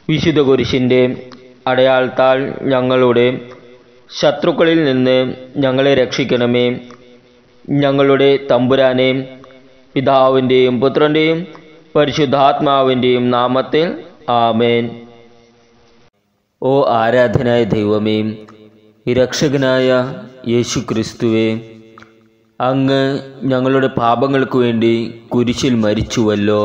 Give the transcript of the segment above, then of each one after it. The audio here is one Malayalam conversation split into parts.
വിശുദ്ധ കുരിശിൻ്റെ അടയാളത്താൽ ഞങ്ങളുടെ ശത്രുക്കളിൽ നിന്ന് ഞങ്ങളെ രക്ഷിക്കണമേ ഞങ്ങളുടെ തമ്പുരാനെ പിതാവിൻ്റെയും പുത്രൻ്റെയും പരിശുദ്ധാത്മാവിൻ്റെയും നാമത്തിൽ ആമേൻ ഓ ആരാധനായ ദൈവമേ രക്ഷകനായ യേശു ക്രിസ്തുവേ അങ്ങ് ഞങ്ങളുടെ പാപങ്ങൾക്ക് വേണ്ടി കുരിശിൽ മരിച്ചുവല്ലോ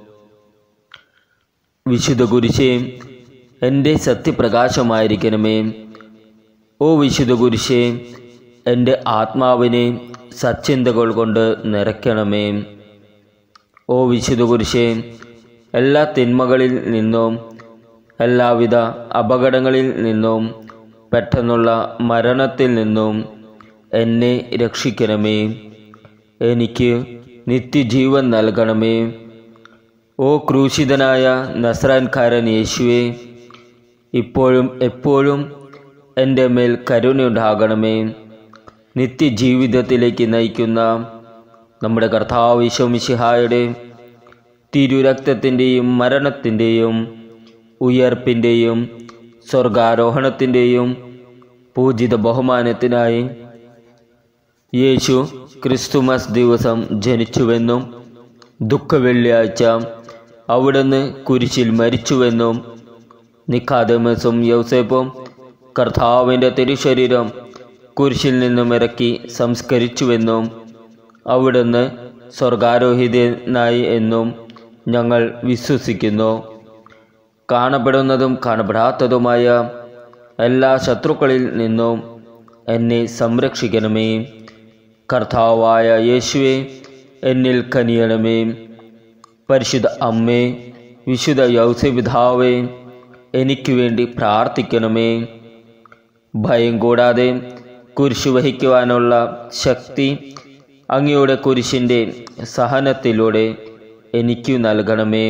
വിശുദ്ധ കുരിശേ എൻ്റെ സത്യപ്രകാശമായിരിക്കണമേ ഓ വിശുദ്ധ കുരിശേ എൻ്റെ ആത്മാവിനെ സച്ചിന്തകൾ കൊണ്ട് നിറയ്ക്കണമേ ഓ വിശുദ്ധ കുരിശേ എല്ലാ തിന്മകളിൽ നിന്നും എല്ലാവിധ അപകടങ്ങളിൽ നിന്നും പെട്ടെന്നുള്ള മരണത്തിൽ നിന്നും എന്നെ രക്ഷിക്കണമേ എനിക്ക് നിത്യജീവൻ നൽകണമേ ഓ ക്രൂശിതനായ നസ്രാൻകാരൻ യേശുവെ ഇപ്പോഴും എപ്പോഴും എൻ്റെ മേൽ കരുണയുണ്ടാകണമേ നിത്യജീവിതത്തിലേക്ക് നയിക്കുന്ന നമ്മുടെ കർത്താവ് ഈശോമിശിഹായുടെ തിരുരക്തത്തിൻ്റെയും മരണത്തിൻ്റെയും ഉയർപ്പിൻ്റെയും സ്വർഗാരോഹണത്തിൻ്റെയും പൂജിത ബഹുമാനത്തിനായി യേശു ക്രിസ്തുമസ് ദിവസം ജനിച്ചുവെന്നും ദുഃഖവെള്ളിയാഴ്ച അവിടുന്ന് കുരിശിൽ മരിച്ചുവെന്നും നിക്കാദമസും യൗസേപ്പും കർത്താവിൻ്റെ തിരുശരീരം കുരിശിൽ നിന്നും ഇറക്കി സംസ്കരിച്ചുവെന്നും അവിടുന്ന് സ്വർഗാരോഹിതനായി എന്നും ഞങ്ങൾ വിശ്വസിക്കുന്നു കാണപ്പെടുന്നതും കാണപ്പെടാത്തതുമായ എല്ലാ ശത്രുക്കളിൽ നിന്നും എന്നെ സംരക്ഷിക്കണമേ കർത്താവായ യേശുവെ എന്നിൽ കനിയണമേ പരിശുദ്ധ അമ്മേ വിശുദ്ധ യൗസപിതാവേ എനിക്ക് വേണ്ടി പ്രാർത്ഥിക്കണമേ ഭയം കൂടാതെ കുരിശ് വഹിക്കുവാനുള്ള ശക്തി അങ്ങയുടെ കുരിശിൻ്റെ സഹനത്തിലൂടെ എനിക്ക് നൽകണമേ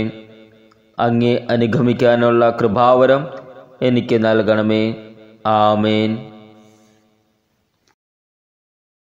അങ്ങേ അനുഗമിക്കാനുള്ള കൃപാവരം എനിക്ക് നൽകണമേ ആമേൻ